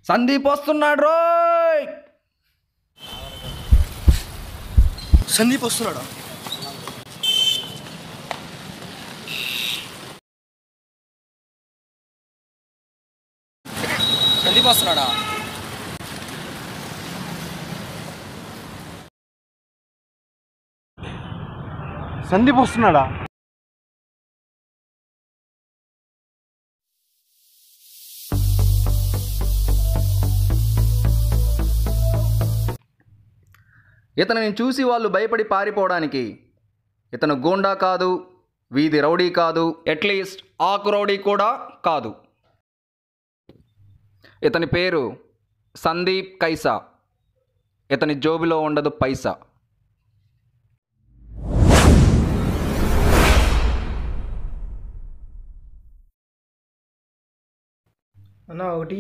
సందీప్ వస్తున్నాడు రోయ్ సందీప్ వస్తున్నాడా సందీప్ వస్తున్నాడా సందీప్ వస్తున్నాడా ఇతనిని చూసి వాళ్ళు భయపడి పారిపోవడానికి ఇతను గూండా కాదు వీధి రౌడీ కాదు అట్లీస్ట్ ఆకు రౌడీ కూడా కాదు ఇతని పేరు సందీప్ కైసా ఇతని జోబిలో ఉండదు పైసా అన్న ఒకటి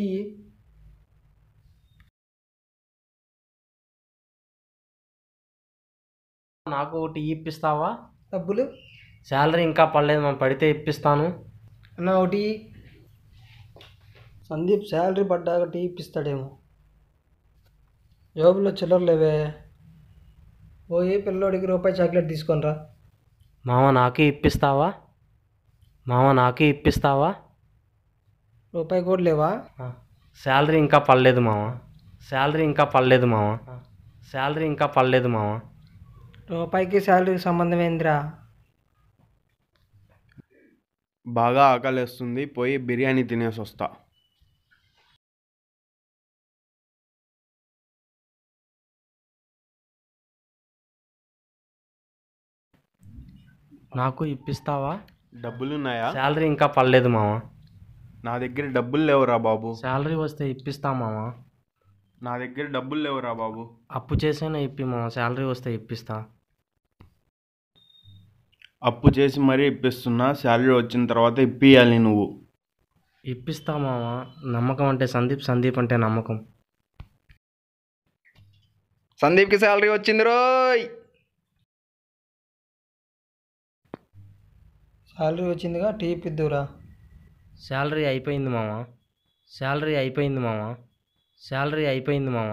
నాకు ఒకటి ఇప్పిస్తావా డబ్బులు శాలరీ ఇంకా పడలేదు మనం పడితే ఇప్పిస్తాను అన్న ఒకటి సందీప్ శాలరీ పడ్డాక టీ ఇప్పిస్తాడేమో జోబులో చిల్లర లేవే పోయి పిల్లోడికి రూపాయి చాక్లెట్ తీసుకొనిరా మామ నాకే ఇప్పిస్తావా మామ నాకే ఇప్పిస్తావా రూపాయి కూడా లేవా ఆ, శాలరీ ఇంకా పడలేదు మామ శాలరీ ఇంకా పడలేదు మామ శాలరీ ఇంకా పడలేదు మామ రూపాయికి శాలరీకి సంబంధం ఏందిరా బాగా ఆకలేస్తుంది పోయి బిర్యానీ తినేసి వస్తా నాకు ఇప్పిస్తావా డబ్బులున్నాయా శాలరీ ఇంకా పడలేదు మామ నా దగ్గర డబ్బులు లేవురా బాబు శాలరీ వస్తే ఇప్పిస్తా మామ నా దగ్గర డబ్బులు లేవురా బాబు అప్పు చేసైనా ఇప్పి మామ శాలరీ వస్తే ఇప్పిస్తా అప్పు చేసి మరీ ఇప్పిస్తున్నా శాలరీ వచ్చిన తర్వాత ఇప్పియాలి నువ్వు ఇప్పిస్తా మామ నమ్మకం అంటే సందీప్ సందీప్ అంటే నమ్మకం సందీప్కి శాలరీ వచ్చింది రోయ్ శాలరీ వచ్చిందిగా టీ ఇప్పిద్దురా శాలరీ అయిపోయింది మామ శాలరీ అయిపోయింది మామ శాలరీ అయిపోయింది మామ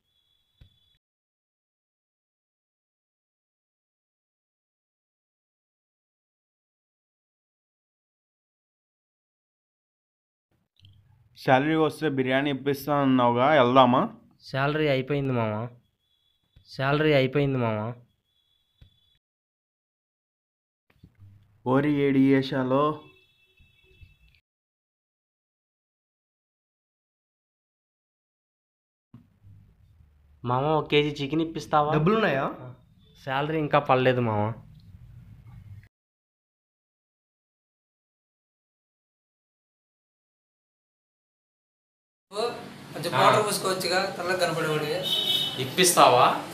శాలరీ వస్తే బిర్యానీ ఇప్పిస్తా అన్నావుగా వెళ్దామా శాలరీ అయిపోయింది మామ శాలరీ అయిపోయింది మామ ఓరి ఏడి ఏషాలో మామ ఒక కేజీ చికెన్ ఇప్పిస్తావా డబ్బులు ఉన్నాయా శాలరీ ఇంకా పడలేదు మామ కొంచెం పౌడర్ పూసుకోవచ్చుగా తెల్లగా కనపడేవాడివి ఇప్పిస్తావా